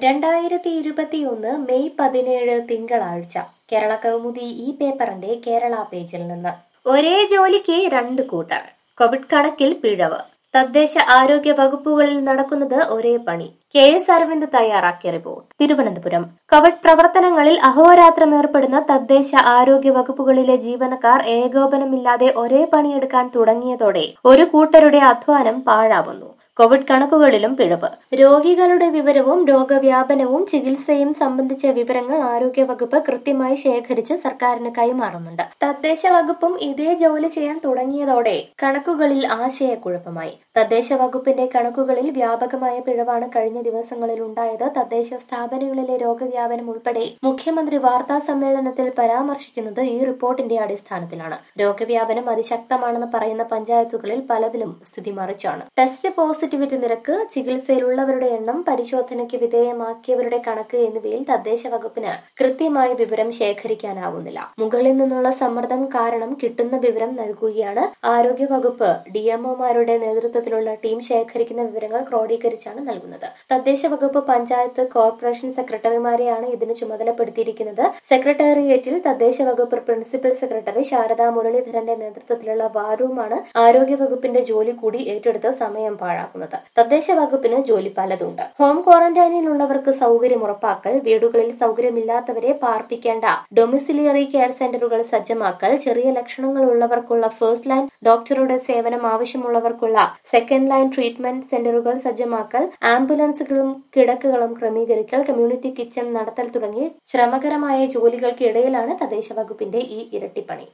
രണ്ടായിരത്തി ഇരുപത്തിയൊന്ന് മെയ് പതിനേഴ് തിങ്കളാഴ്ച കേരള കൗമുദി ഈ പേപ്പറിന്റെ കേരള പേജിൽ നിന്ന് ഒരേ ജോലിക്ക് രണ്ട് കൂട്ടർ കോവിഡ് കണക്കിൽ പിഴവ് തദ്ദേശ ആരോഗ്യ വകുപ്പുകളിൽ നടക്കുന്നത് ഒരേ പണി കെ എസ് അരവിന്ദ് തയ്യാറാക്കിയ റിപ്പോർട്ട് തിരുവനന്തപുരം കോവിഡ് പ്രവർത്തനങ്ങളിൽ അഹോരാത്രം ഏർപ്പെടുന്ന തദ്ദേശ ആരോഗ്യ വകുപ്പുകളിലെ ജീവനക്കാർ ഏകോപനമില്ലാതെ ഒരേ പണിയെടുക്കാൻ തുടങ്ങിയതോടെ ഒരു കൂട്ടരുടെ അധ്വാനം പാഴാവുന്നു കോവിഡ് കണക്കുകളിലും പിഴവ് രോഗികളുടെ വിവരവും രോഗവ്യാപനവും ചികിത്സയും സംബന്ധിച്ച വിവരങ്ങൾ ആരോഗ്യവകുപ്പ് കൃത്യമായി ശേഖരിച്ച് സർക്കാരിന് കൈമാറുന്നുണ്ട് തദ്ദേശ വകുപ്പും ഇതേ ജോലി ചെയ്യാൻ തുടങ്ങിയതോടെ കണക്കുകളിൽ ആശയക്കുഴപ്പമായി തദ്ദേശ വകുപ്പിന്റെ കണക്കുകളിൽ വ്യാപകമായ പിഴവാണ് കഴിഞ്ഞ ദിവസങ്ങളിൽ ഉണ്ടായത് തദ്ദേശ സ്ഥാപനങ്ങളിലെ രോഗവ്യാപനം ഉൾപ്പെടെ മുഖ്യമന്ത്രി വാർത്താ സമ്മേളനത്തിൽ പരാമർശിക്കുന്നത് ഈ റിപ്പോർട്ടിന്റെ അടിസ്ഥാനത്തിലാണ് രോഗവ്യാപനം അതിശക്തമാണെന്ന് പറയുന്ന പഞ്ചായത്തുകളിൽ പലതിലും സ്ഥിതി മറിച്ചാണ് ടെസ്റ്റ് പോസിറ്റിവിറ്റി നിരക്ക് ചികിത്സയിലുള്ളവരുടെ എണ്ണം പരിശോധനയ്ക്ക് വിധേയമാക്കിയവരുടെ കണക്ക് എന്നിവയിൽ തദ്ദേശ വകുപ്പിന് കൃത്യമായി വിവരം ശേഖരിക്കാനാവുന്നില്ല മുകളിൽ നിന്നുള്ള സമ്മർദ്ദം കാരണം കിട്ടുന്ന വിവരം നൽകുകയാണ് ആരോഗ്യ വകുപ്പ് ഡിഎംഒമാരുടെ നേതൃത്വത്തിലുള്ള ടീം ശേഖരിക്കുന്ന വിവരങ്ങൾ ക്രോഡീകരിച്ചാണ് നൽകുന്നത് തദ്ദേശ വകുപ്പ് പഞ്ചായത്ത് കോർപ്പറേഷൻ സെക്രട്ടറിമാരെയാണ് ഇതിന് ചുമതലപ്പെടുത്തിയിരിക്കുന്നത് സെക്രട്ടേറിയറ്റിൽ തദ്ദേശ വകുപ്പ് പ്രിൻസിപ്പൽ സെക്രട്ടറി ശാരദാ മുരളീധരന്റെ നേതൃത്വത്തിലുള്ള വാരൂമാണ് ആരോഗ്യ വകുപ്പിന്റെ ജോലി കൂടി ഏറ്റെടുത്ത് സമയം പാഴാക്കുന്നത് തദ്ദേശ വകുപ്പിന് ജോലി പലതുണ്ട് ഹോം ക്വാറന്റൈനിലുള്ളവർക്ക് സൗകര്യം ഉറപ്പാക്കൽ വീടുകളിൽ സൗകര്യമില്ലാത്തവരെ പാർപ്പിക്കേണ്ട ഡൊമിസിലിയറി കെയർ സെന്ററുകൾ സജ്ജമാക്കൽ ചെറിയ ലക്ഷണങ്ങൾ ഉള്ളവർക്കുള്ള ഫസ്റ്റ് ലൈൻ ഡോക്ടറുടെ സേവനം ആവശ്യമുള്ളവർക്കുള്ള സെക്കൻഡ് ലൈൻ ട്രീറ്റ്മെന്റ് സെന്ററുകൾ സജ്ജമാക്കൽ ആംബുലൻസുകളും കിടക്കുകളും ക്രമീകരിക്കൽ കമ്മ്യൂണിറ്റി കിച്ചൺ നടത്തൽ തുടങ്ങി ശ്രമകരമായ ജോലികൾക്കിടയിലാണ് തദ്ദേശ വകുപ്പിന്റെ ഈ ഇരട്ടിപ്പണി